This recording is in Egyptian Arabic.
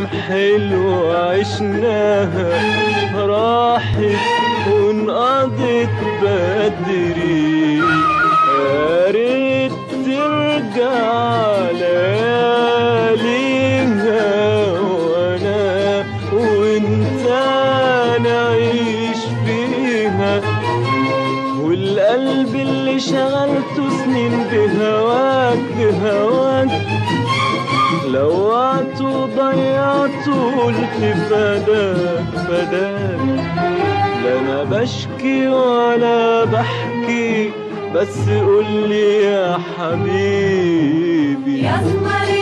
حلوة عشناها راحت وانقضت بدري يا ريت ترجع لياليها وانا وانت نعيش فيها والقلب اللي شغلته سنين بهواك بهواك لوعت وضيعت قلت فداك فداك لا انا بشكي ولا بحكي بس قولي يا حبيبي يا اسمر